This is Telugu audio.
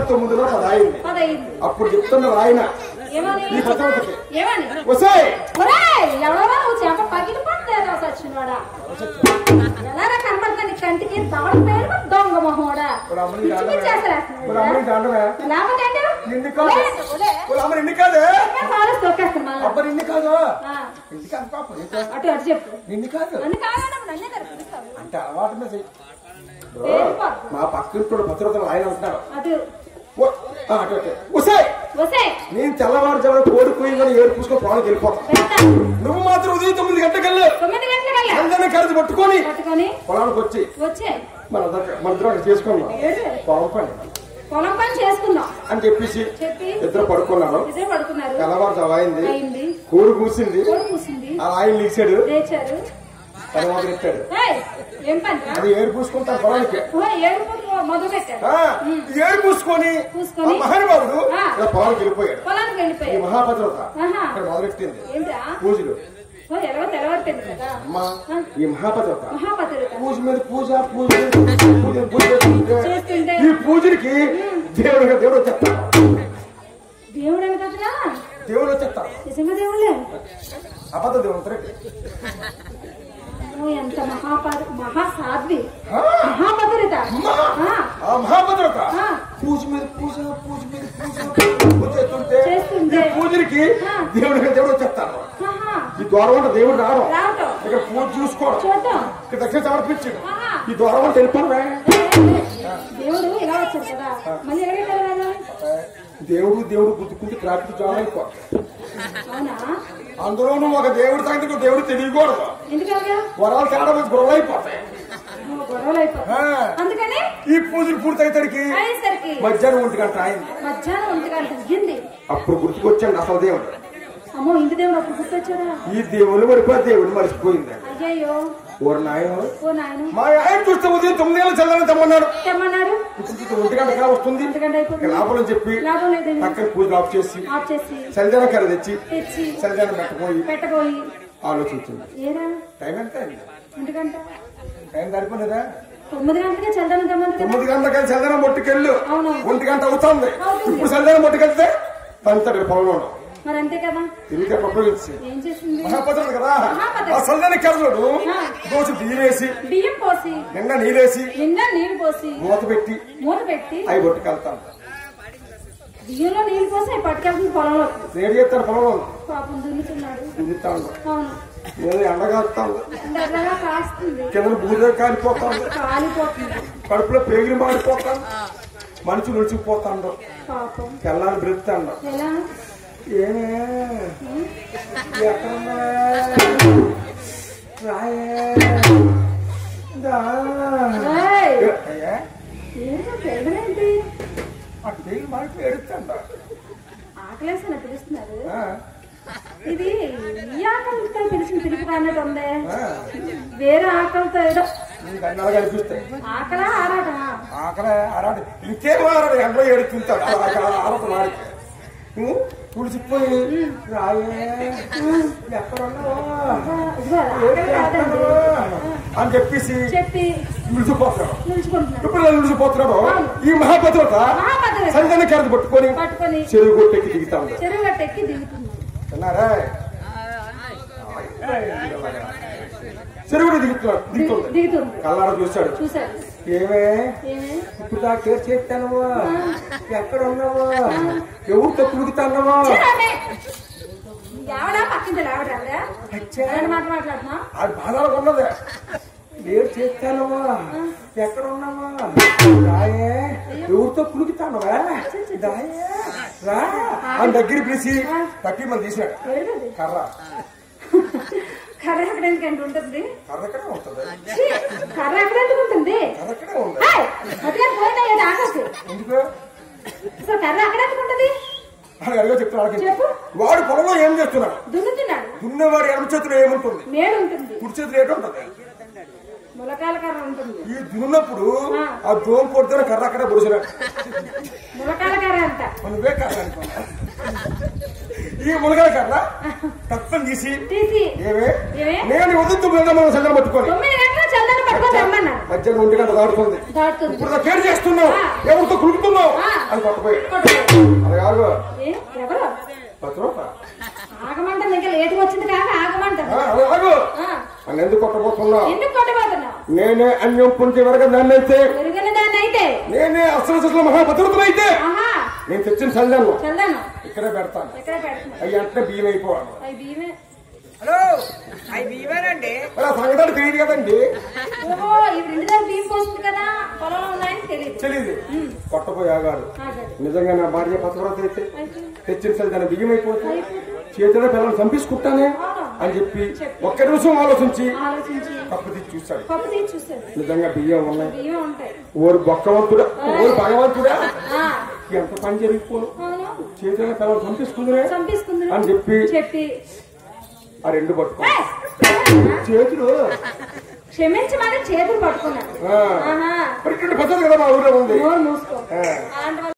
తొమ్మిదిలో పది అయింది పదైంది అప్పుడు చెప్తున్నారు ఆయన ఏమని ఈ పచ్చవతకి ఏమని వసాయ్ ఒరేయ్ ఎవరో నువ్వు చేప పగిలి పట్టేదా సచ్చినవాడా ఎలారా కనపడుతుంది నీ కంటికి దవడ పేరు దొంగ మొహోడా ఇప్పుడు అమ్మని పిచ్చి దాండమే. పిచ్చి చేసేస్తున్నాడు. ఇప్పుడు అమ్మని దాండమే. లేకపోతే ఏంటి? నిన్ను కాదు ఒలే, ఒలే. ఇప్పుడు అమ్మ నిన్ను కాదు ఇంకా కాలేజ్ తొక్కేస్తాను మళ్ళా. అబ్బ నిన్ను కాదు ఆ, ఇంటికి అంత పాప నీకు. అటు అటు చెప్పు నిన్ను కాదు నన్ను కావాలన్నప్పుడు నన్నే కనిపిస్తావు అంటే అలవాటు మీద చెయ్యి. ఇప్పుడు ఏంటి? మా పక్కింట్లో భద్రతలు ఆయన ఉంటున్నారు అటు ఓ, ఆ, అటు అటు వసాయ్ వసే నేను తెల్లవారుజామున కోడి పోయిందని ఏడు పూసుకొని పొలానికి వెళ్ళిపోతాను పెడతా నువ్వు మాత్రం ఉదయం తొమ్మిది గంటకెళ్ళి తొమ్మిది గంటలకల్లా అందరినీ కలిసి పట్టుకొని పట్టుకొని పొలానికి వచ్చి వచ్చే మన దగ్గర మన ఇద్దరు అక్కడ చేసుకున్నాం ఏడు పొలం పని పొలం పని చేసుకుందాం అని చెప్పేసి చెప్పి ఇద్దరు పడుకున్నారు ఇద్దరు పడుకున్నారు తెల్లవారుజాము అయింది అయింది కోడి కూసింది కోడి కూసింది ఆ ఆయన లీసాడు లేచారు తన మొదలు ఎత్తాడు ఏయ్, ఏం పని రా? అది ఏడు పూసుకుంటారు పొలానికి ఓ, ఏడుపు మొదలు పెట్టారు ఆ, ఈ ఏడు పూసుకొని పూసుకొని, ఆ మహానుభావుడు ఆ. ఇలా పొలానికి వెళ్ళిపోయాడు పొలానికి ఈ వెళ్ళిపోయారు మహాభద్రత ఆహా. ఇక్కడ మొదలెట్టింది ఏంట్రా పూజలు ఓ, ఎలాగో తెల్లవారిపోయింది కదా అమ్మా ఈ మహాభద్రత మహాపతిరత పూజ మీద పూజ పూజ మీద పూజ పూజ చేస్తుంటే చేస్తుంటే ఈ పూజలకి దేవుడు దేవుడు వచ్చేస్తాడు దేవుడు అని కదరా దేవుడు వచ్చేస్తాడు నిజంగా దేవుళ్ళే అబద్ధ దేవుడు ఉంటారండి. ఓ, ఎంత మహాపద మహాసాధ్వి ఆ, మహాపతిరత అమ్మా. ఆ, ఆ మహాభద్రత ఆ. పూజ మీద పూజ పూజ మీద పూజ పూజ చేస్తుంటే చేస్తుంటే. ఈ పూజలకి ఆ. దేవుడు దేవుడు వచ్చేస్తాడు ఆహా, ఈ ద్వారం అంటే దేవుడు రావడం రావటం ఇక్కడ పూజ చూసుకోవడం చూడటం ఇక్కడ దక్షిణ సమర్పించడం ఆహా. ఈ ద్వారం అంటే వెళ్ళిపోవడమే దేవుడు ఇలా వచ్చాడు కదా మళ్ళీ ఎలాగే కదా దేవుడు దేవుడు గుర్తుకుంటే ట్రాఫిక్ జామ్ అయిపోతుంది అవునా అందులోనూ ఒక దేవుడి సంగతి ఒక దేవుడు తెలియకూడదు ఎందుకలాగా వరాలు తేడా వచ్చి గొడవలు అయిపోతాయి ఓ, గొడవలు అయిపోతాయి ఆ. అందుకని ఈ పూజలు పూర్తయితరికి అయ్యేసరికి మధ్యాహ్నం ఒంటి గంట అయింది మధ్యాహ్నం ఒంటి గంట తగ్గింది అప్పుడు గుర్తుకొచ్చాడు అసలు దేవుడు అమ్మో ఇంటి దేవుడు అప్పుడు గుర్తొచ్చాడా ఈ దేవుడు మరిపోయి దేవుడు మరిచిపోయింది అయ్యయ్యో ఓరు నాయన ఓ నాయన మా ఆయన చూస్తే ఉదయం తొమ్మిది ఏళ్ళు చల్లని తెమ్మన్నాడు తెమ్మన్నారు ఇప్పుడు ఒంటి గంట కాలం వస్తుంది ఒంటి గంట అయిపోతుంది లాభం అని చెప్పి లాభం లేదండి పక్కన పూజలు ఆఫ్ చేసి ఆఫ్ చేసి సంజన కర్ర తెచ్చి తెచ్చి సంజన పెట్టబోయి పెట్టబోయి ఆలోచించింది ఏరా టైం ఎంత అయింది ఒంటి గంట టైం సరిపోలేదా తొమ్మిది గంటలకే చల్లని తెమ్మంది కదా తొమ్మిది గంటలకి చందనం మొట్టుకెళ్ళు అవును. ఒంటి గంట అవుతుంది అవుతుంది. ఇప్పుడు చందనం మొట్టుకెళ్తే పంతడి పొలంలో ఉన్నాం. మరి అంతే కదా తిరిగి ఉపయోగించి ఏం చేసింది మహాపత్రుడు కదా మహాపత్రుడు. ఆ చల్లని కర్రలోడు ఆ. దోచి బియ్యమేసి బియ్యం పోసి నిన్న నీరేసి నిన్న నీళ్లు పోసి మూత పెట్టి మూత పెట్టి అవి కొట్టుకెళ్తాను బియ్యంలో నీళ్లు పోసి అవి పట్టుకెళ్తుంది పొలంలో వేడి చేస్తాను పొలంలో ఉన్నాం. పాపం దున్నుతున్నాడు దున్నుతాను అవును నేను ఎండగాస్తాను దగ్గరగా కాస్తుంది కింద బూజ కాలిపోతాను కాలిపోతుంది కడుపులో పేగిరి మాడిపోతాను మనిషి నిలిచిపోతాడు పాపం తెల్లారి బ్రెత్తాడు ఎలా ఏమే ఎక్కడున్నా రాయే దా. ఏయ్! అయ్యా, ఏంటో పెరగలేంటి ఆ పేరు మాడి ఏడుస్తాడు ఆకలేసిన పిలుస్తున్నారు ఇది ఈ ఆకలితో పిలిచిన పిలుపు అన్నట్టు ఉందే వేరే ఆకలితో ఏదో నీకు అన్నాలు కనిపిస్తాయి ఆకలా ఆరాటమా ఆకలి ఆరాడు ఇంకేం ఆరాడు ఎండలో ఏడుతుంటాడు ఆరట వాడికి నువ్వు తుడిచిపోయి రాయే ఎక్కడున్నావా ఇదిగో ఆకలి కాదండి అని చెప్పేసి చెప్పి నిలిచిపోతాడు నిలుచుకుంటున్నాడు ఎప్పుడు ఇలా నిలిచిపోతున్నాడో ఈ మహాభద్రత మహాభద్రత. సంజన కరది పట్టుకొని పట్టుకొని చెరువు గొట్టెక్కి దిగుతా ఉంది చెరువు గట్టెక్కి దిగుతుంది విన్నారా చెరువుడు దిగుతున్నాడు దిగుతుంది దిగుతుంది కల్లాడ చూశాడు చూసారు ఏమే ఏమే ఇప్పుడు దాకా కేర్ చేస్తానవా ఎక్కడ ఉన్నావా ఎవరితో కుడుకుతానవా చూడండి. ఆవిడ పక్కింటి ఆవిడ ఆవిడ అచ్చా. రెండు మాట మాట్లాడుతున్నా అది బాధగా ఉన్నది లేట్ చేస్తానవా ఎక్కడ ఉన్నావా రాయే ఎవరితో కులుకుతానవా రాయే రా అని దగ్గర పిలిచి తట్టి మనం తీసినాడు ఏడుగది కర్ర కర్ర ఎక్కడ ఎందుకంటే ఉంటుంది కర్ర ఎక్కడే ఉంటుంది ఛీ, కర్ర ఎక్కడ ఎందుకు ఉంటుంది కర్ర ఎక్కడే ఉంది ఏయ్, అదే పోయినా ఏది ఆకాశం ఎందుకు అసలు కర్ర ఎక్కడ ఎందుకు ఉంటుంది అని అడిగా చెప్తున్నాడు చెప్పు. వాడు పొలంలో ఏం చేస్తున్నాడు దున్నుతున్నాడు దున్నేవాడు ఎడమ చేతిలో ఏముంటుంది మేడు ఉంటుంది కుడి చేతిలో ఏంటుంటది ములకాల కర్ర ఉంటుంది ఈ దున్నప్పుడు ఆ. ఆ దోమ పొడితే కర్ర అక్కడే పొడిచినాడు ములకాల కర్ర అంట నువ్వే కర్ర అనుకున్నా ఈ మునగాల కర్ర తప్పని తీసి తీసి ఏమే ఏమే? నేను వద్దు మనం సంగం పట్టుకొని తొమ్మిది గంటల చల్లని పట్టుకొని రమ్మన్నాడు మధ్యాహ్నం ఒంటి గంట దాడుతుంది దాటుతుంది ఇప్పుడు నా కేర్ చేస్తున్నావు ఆ. ఎవరితో కుడుకుతున్నావు ఆ. అని కొట్టపోయి కొట్టుకో. అది కాదు ఏ ఎవరు పది రూపాయలు ఆగమంటుంది ఇంకా లేటుగా వచ్చింది కాక ఆగమంటుంది ఆ, అది కాదు ఆ, అని ఎందుకు కొట్టబోతున్నా ఎందుకు కొట్టబోతున్నావు నేనే అన్యం పొంచి వరక దాన్ని అయితే పెరిగిన దాన్ని అయితే నేనే అసలు అసలు మహాభద్రతనైతే ఆహా నేను తెచ్చిన సంజాను చల్దాను ఇక్కడే పెడతాను ఎక్కడ పెడుతున్నా అవి అంటే బియ్యం అయిపోవాలి అవి బియ్యమే హలో అవి బియ్యమేనండి మరి ఆ సంగతి తెలియదు కదండి ఓహో ఇవి రెండు దగ్గర బియ్యం పోస్తుంది కదా పొలంలో ఉన్నాయని తెలియదు తెలియదు కొట్టపోయి ఆగారు ఆగదు. నిజంగా నా భార్య పత్రవ్రత అయితే అయితే తెచ్చిన సంజాన బియ్యం అయిపోతే చేతిలో పిల్లలు చంపించుకుంటానే అని చెప్పి ఒక్క నిమిషం ఆలోచించి ఆలోచించి కప్పు తీసి చూశాడు పప్పు తీసి చూస్తాడు నిజంగా బియ్యం ఉన్నాయి బియ్యం ఉంటాయి ఓరు బొక్కవంతుడా ఓరు భగవంతుడా ఆ, ఎంత పని జరిగిపోను అవును చేతిలో పిల్లలు చంపించుకుందిరే చంపిస్తుంది అని చెప్పి చెప్పి ఆ రెండు పట్టుకో ఏయ్! చేతులు క్షమించమని చేతులు పట్టుకున్నాడు ఆ, ఆహా మరి ఇటువంటి పద్ధతి కదా మా ఊర్లో ఉంది నోరు మూసుకో ఆ. అలాంటి